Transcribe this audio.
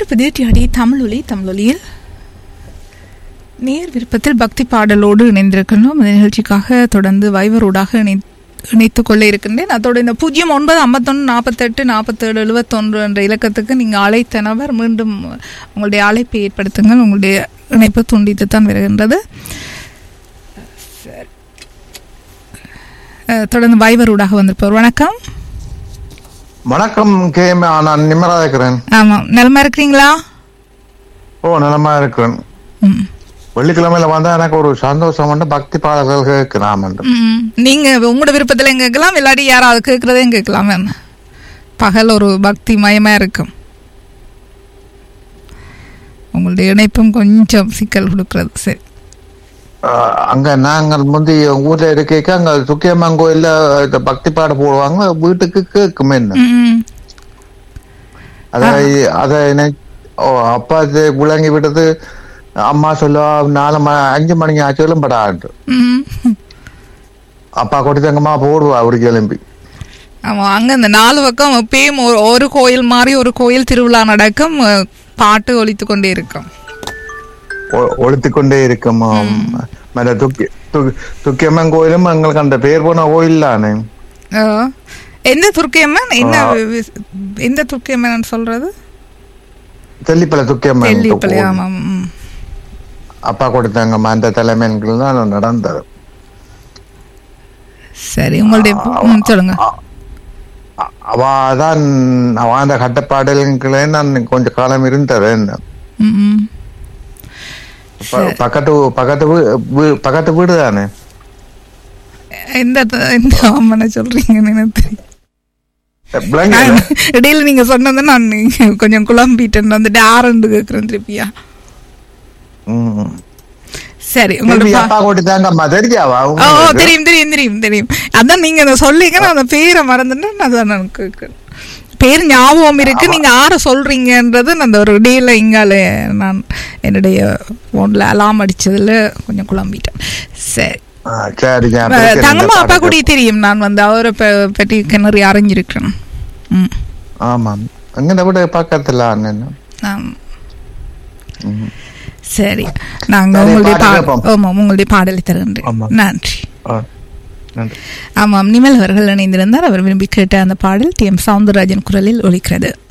கேட்டிருப்பது டிஆடி தமிழொலி தமிழொலியில் நேர் விருப்பத்தில் பக்தி பாடலோடு இணைந்திருக்கின்றோம் இந்த நிகழ்ச்சிக்காக தொடர்ந்து வைவரோடாக இணை இணைத்துக் கொள்ள இருக்கின்றேன் அதோட இந்த பூஜ்ஜியம் ஒன்பது ஐம்பத்தொன்று நாற்பத்தெட்டு நாற்பத்தேழு எழுபத்தொன்று என்ற இலக்கத்துக்கு நீங்கள் அழைத்த நபர் மீண்டும் உங்களுடைய அழைப்பை ஏற்படுத்துங்கள் உங்களுடைய இணைப்பு துண்டித்து தான் வருகின்றது சரி. அஹ், தொடர்ந்து வைவரோடாக வந்திருப்பவர் வணக்கம் வணக்கம் கே எம். நான் நிம்மரா இருக்கிறேன் ஆமாம் நலமா இருக்கிறீங்களா ஓ நலமா இருக்கிறேன் ம் வெள்ளிக்கிழமையில வந்தா எனக்கு ஒரு சந்தோஷம் வந்து பக்தி பாடல்கள் கேட்கலாம் என்று ம். நீங்க உங்களோட விருப்பத்துல கேட்கலாம் இல்லாட்டி யாராவது கேட்கறதையும் கேட்கலாம் என்ன பகல் ஒரு பக்தி மயமா இருக்கும் உங்களுடைய இணைப்பும் கொஞ்சம் சிக்கல் கொடுக்கறது சரி ஆஹ், அங்க நாங்கள் முந்தி ஊர்ல இருக்க அங்க சுக்கியம்மன் கோயில்ல இந்த பக்தி பாட போடுவாங்க வீட்டுக்கு கேட்கும் என்ன ம். அதை அதை நினை- ஓ அப்பா இது விளங்கி விட்டது அம்மா சொல்லுவா நாலு ம அஞ்சு மணிக்கு ஆச்சும் படாது ம். அப்பா கொடுத்தங்கம்மா போடுவா அவருக்கு எலும்பி ஆமா அங்க இந்த நாலு பக்கம் எப்பயும் ஒரு- ஒரு கோயில் மாதிரி ஒரு கோயில் திருவிழா நடக்கும் அஹ், பாட்டு ஒலித்து கொண்டே இருக்கும் ஒழுத்து கொண்டே இருக்கும் மற்ற துக்கி து- துக்கியம்மன் கோயிலும் எங்களுக்கு அந்த பேர் போன கோயில் தானே அஹ், எந்த துர்க்கியம்மன் என்ன வி- எந்த துர்க்கியம்மன் சொல்றது தெல்லிப்பள துக்கியம்மன் தெல்லிப்பள்ளி கோயில். ஆமாம் ம். அப்பா கொடுத்தாங்க அந்த தலைமைகள் தான் நடந்தது சரி உங்களுடைய ம், சொல்லுங்க அ- அவ தான் அவ அந்த கட்டப்பாடல்களே நான் கொஞ்ச காலம் இருந்தது என்ன ம், ம். ப- பக்கத்து பக்கத்து வீ- வீ- பக்கத்து வீடு தானே எந்த எந்த அம்மனை சொல்றீங்கன்னு எனக்கு தெரியும் விளங்குதா? நான் இடையில நீங்க சொன்னது நான் கொஞ்சம் குழம்பிட்டேன் வந்துட்டு ஆரண்டு கேட்கிறேன் திருப்பியா ம். சரி திருப்பி உங்களோட பா- அப்பா கொடுத்தாங்க அம்மா தெரியாவா ஓ ஓ, உங்களுக்கு? தெரியும் தெரியும் தெரியும் தெரியும் அதான் நீங்க அதை சொல்லிங்க நான் அந்த பேரை மறந்துட்டேன் அதான் நான் கேட்கிறேன் பேர் ஞாபகம் இருக்கு நீங்க ஆற சொல்றீங்கன்றது நான் அந்த ஒரு இடையில இங்கால நான் என்னுடைய போன்ல அலாம் அடிச்சதுல கொஞ்சம் குழம்பிட்டேன் சரி ஆ, சரி நான் திருப்பி அந்த தங்கம்மா அப்பா பாடல் கூட தெரியும் நான் வந்து அவரை ப- பற்றி கிணறு அறிஞ்சிருக்கிறேன் ம் ஆமாம் எங்க விட பக்கத்துல அண்ணன் ஆம். சரி நாங்க சரி, உங்களுடைய பாடல் பா- கேட்போம். ஆமாம் உங்களுடைய பாடலை தருகின்றேன் ஆமாம். நன்றி ஆ, நன்றி ஆமாம் நிமல் அவர்கள் இணைந்திருந்தார் அவர் விரும்பி கேட்ட அந்த பாடல் டி எம் சவுந்தரராஜன் குரலில் ஒலிக்கிறது